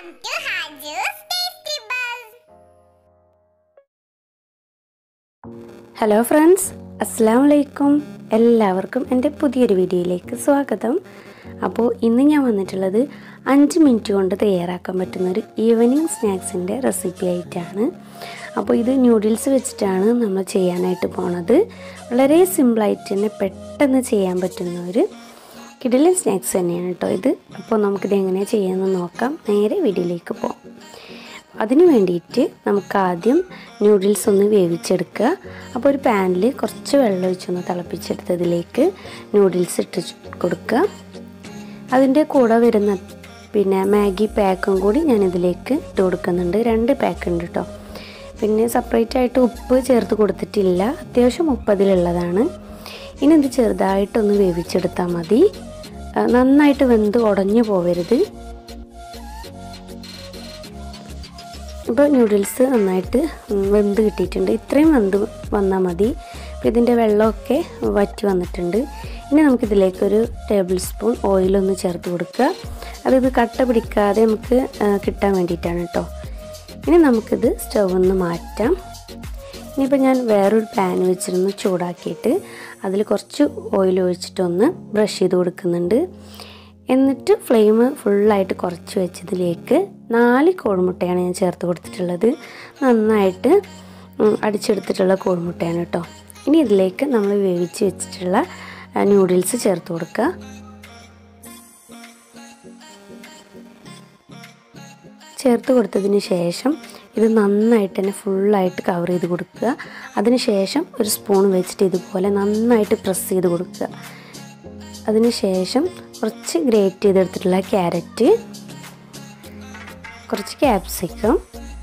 Welcome to Haju's Tasty Buzz. Hello friends അസ്സാം വലൈക്കും എല്ലാവർക്കും എൻ്റെ പുതിയൊരു വീഡിയോയിലേക്ക് സ്വാഗതം അപ്പോൾ ഇന്ന് ഞാൻ വന്നിട്ടുള്ളത് അഞ്ച് മിനിറ്റ് കൊണ്ട് തയ്യാറാക്കാൻ പറ്റുന്ന ഒരു ഈവനിങ് സ്നാക്സിൻ്റെ റെസിപ്പി ആയിട്ടാണ് അപ്പോൾ ഇത് ന്യൂഡിൽസ് വെച്ചിട്ടാണ് നമ്മൾ ചെയ്യാനായിട്ട് പോണത് വളരെ സിമ്പിളായിട്ട് തന്നെ പെട്ടെന്ന് ചെയ്യാൻ പറ്റുന്ന ഒരു കിടിലൻ സ്നാക്സ് തന്നെയാണ് കേട്ടോ ഇത് അപ്പോൾ നമുക്കിത് എങ്ങനെ ചെയ്യാമെന്ന് നോക്കാം നേരെ വീഡിയോയിലേക്ക് പോകാം അതിന് വേണ്ടിയിട്ട് നമുക്ക് ആദ്യം ന്യൂഡിൽസ് ഒന്ന് വേവിച്ചെടുക്കുക അപ്പോൾ ഒരു പാനിൽ കുറച്ച് വെള്ളം ഒഴിച്ചൊന്ന് തിളപ്പിച്ചെടുത്തതിലേക്ക് ന്യൂഡിൽസ് ഇട്ട് കൊടുക്കുക അതിൻ്റെ കൂടെ വരുന്ന പിന്നെ മാഗി പാക്കും കൂടി ഞാൻ ഇതിലേക്ക് ഇട്ട് കൊടുക്കുന്നുണ്ട് രണ്ട് പാക്ക് ഉണ്ട് കേട്ടോ പിന്നെ സെപ്പറേറ്റ് ആയിട്ട് ഉപ്പ് ചേർത്ത് കൊടുത്തിട്ടില്ല അത്യാവശ്യം ഉപ്പ് അതിലുള്ളതാണ് ഇനി ഇത് ചെറുതായിട്ടൊന്ന് വേവിച്ചെടുത്താൽ മതി ആ, നന്നായിട്ട് വെന്ത് ഉടഞ്ഞു പോവരുത് ഇപ്പോൾ ന്യൂഡിൽസ് നന്നായിട്ട് ഉം, വെന്ത് കിട്ടിയിട്ടുണ്ട് ഇത്രയും വെന്ത് വന്നാൽ മതി അപ്പോൾ ഇതിൻ്റെ വെള്ളമൊക്കെ വറ്റി വന്നിട്ടുണ്ട് ഇനി നമുക്കിതിലേക്കൊരു ടേബിൾ സ്പൂൺ ഓയിലൊന്ന് ചേർത്ത് കൊടുക്കുക അതിത് കട്ട പിടിക്കാതെ നമുക്ക് ആ, കിട്ടാൻ വേണ്ടിയിട്ടാണ് കേട്ടോ ഇനി നമുക്കിത് സ്റ്റവ് ഒന്ന് മാറ്റാം ഇനിയിപ്പോൾ ഞാൻ വേറൊരു പാൻ വെച്ചിരുന്ന് ചൂടാക്കിയിട്ട് അതിൽ കുറച്ച് ഓയിൽ ഒഴിച്ചിട്ടൊന്ന് ബ്രഷ് ചെയ്ത് കൊടുക്കുന്നുണ്ട് എന്നിട്ട് ഫ്ലെയിം ഫുള്ളായിട്ട് കുറച്ച് വെച്ചതിലേക്ക് നാല് കോഴിമുട്ടയാണ് ഞാൻ ചേർത്ത് കൊടുത്തിട്ടുള്ളത് നന്നായിട്ട് ഉം, അടിച്ചെടുത്തിട്ടുള്ള കോഴിമുട്ടയാണ് കേട്ടോ ഇനി ഇതിലേക്ക് നമ്മൾ വേവിച്ച് വെച്ചിട്ടുള്ള ന്യൂഡിൽസ് ചേർത്ത് കൊടുക്കുക ചേർത്ത് കൊടുത്തതിന് ശേഷം ഇത് നന്നായിട്ട് തന്നെ ഫുള്ളായിട്ട് കവർ ചെയ്ത് കൊടുക്കുക അതിന് ശേഷം ഒരു സ്പൂൺ വെച്ചിട്ട് ഇതുപോലെ നന്നായിട്ട് പ്രസ് ചെയ്ത് കൊടുക്കുക അതിന് ശേഷം കുറച്ച് ഗ്രേറ്റ് ചെയ്തെടുത്തിട്ടുള്ള ക്യാരറ്റ് കുറച്ച് ക്യാപ്സിക്കം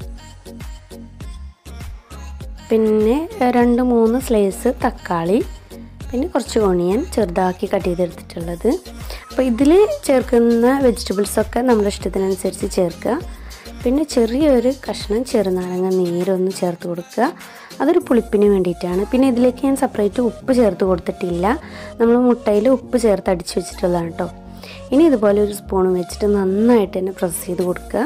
പിന്നെ രണ്ട് മൂന്ന് സ്ലൈസ് തക്കാളി പിന്നെ കുറച്ച് ഓണിയൻ ചെറുതാക്കി കട്ട് ചെയ്തെടുത്തിട്ടുള്ളത് അപ്പോൾ ഇതിൽ ചേർക്കുന്ന വെജിറ്റബിൾസൊക്കെ നമ്മുടെ ഇഷ്ടത്തിനനുസരിച്ച് ചേർക്കുക പിന്നെ ചെറിയൊരു കഷ്ണം ചെറുനാരങ്ങ നീരൊന്ന് ചേർത്ത് കൊടുക്കുക അതൊരു പുളിപ്പിന് വേണ്ടിയിട്ടാണ് പിന്നെ ഇതിലേക്ക് ഞാൻ സെപ്പറേറ്റ് ഉപ്പ് ചേർത്ത് കൊടുത്തിട്ടില്ല നമ്മൾ മുട്ടയിൽ ഉപ്പ് ചേർത്ത് അടിച്ച് വെച്ചിട്ടുള്ളതാണ് കേട്ടോ ഇനി ഇതുപോലെ ഒരു സ്പൂൺ വെച്ചിട്ട് നന്നായിട്ട് തന്നെ പ്രസ് ചെയ്ത് കൊടുക്കുക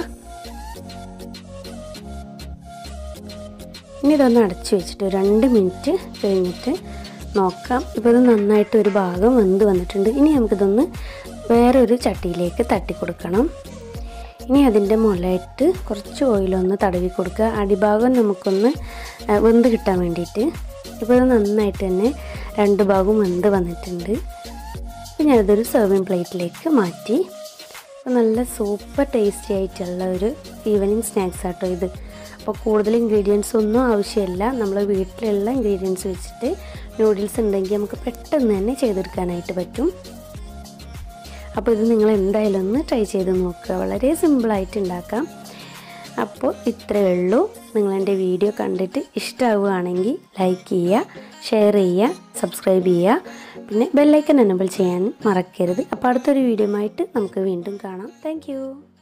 ഇനി ഇതൊന്ന് അടച്ച് വെച്ചിട്ട് ഒരു രണ്ട് മിനിറ്റ് കഴിഞ്ഞിട്ട് നോക്കാം ഇപ്പോൾ ഇത് നന്നായിട്ട് ഒരു ഭാഗം വെന്ത് വന്നിട്ടുണ്ട് ഇനി നമുക്കിതൊന്ന് വേറൊരു ചട്ടിയിലേക്ക് തട്ടി കൊടുക്കണം ഇനി അതിൻ്റെ മുകളിലായിട്ട് കുറച്ച് ഓയിലൊന്ന് തടവി കൊടുക്കുക അടിഭാഗം നമുക്കൊന്ന് ആ, വെന്ത് കിട്ടാൻ വേണ്ടിയിട്ട് ഇപ്പോൾ ഇത് നന്നായിട്ട് തന്നെ രണ്ട് ഭാഗവും വെന്ത് വന്നിട്ടുണ്ട് അപ്പോൾ ഞാനിതൊരു സെർവിങ് പ്ലേറ്റിലേക്ക് മാറ്റി അപ്പോൾ നല്ല സൂപ്പർ ടേസ്റ്റി ആയിട്ടുള്ള ഒരു ഈവനിങ് സ്നാക്സ് ആട്ടോ ഇത് അപ്പോൾ കൂടുതൽ ഇൻഗ്രീഡിയൻസ് ഒന്നും ആവശ്യമില്ല നമ്മൾ വീട്ടിലുള്ള ഇൻഗ്രീഡിയൻസ് വെച്ചിട്ട് നൂഡിൽസ് ഉണ്ടെങ്കിൽ നമുക്ക് പെട്ടെന്ന് തന്നെ ചെയ്തെടുക്കാനായിട്ട് പറ്റും അപ്പോൾ ഇത് നിങ്ങൾ എന്തായാലും ഒന്ന് ട്രൈ ചെയ്ത് നോക്കുക വളരെ സിമ്പിളായിട്ട് ഉണ്ടാക്കാം അപ്പോൾ ഇത്രയേ ഉള്ളൂ നിങ്ങൾ എൻ്റെ വീഡിയോ കണ്ടിട്ട് ഇഷ്ടമാവുകയാണെങ്കിൽ ലൈക്ക് ചെയ്യുക ഷെയർ ചെയ്യുക സബ്സ്ക്രൈബ് ചെയ്യുക പിന്നെ ബെല്ലൈക്കൻ എനബിൾ ചെയ്യാൻ മറക്കരുത് അപ്പോൾ അടുത്തൊരു വീഡിയോ ആയിട്ട് നമുക്ക് വീണ്ടും കാണാം താങ്ക്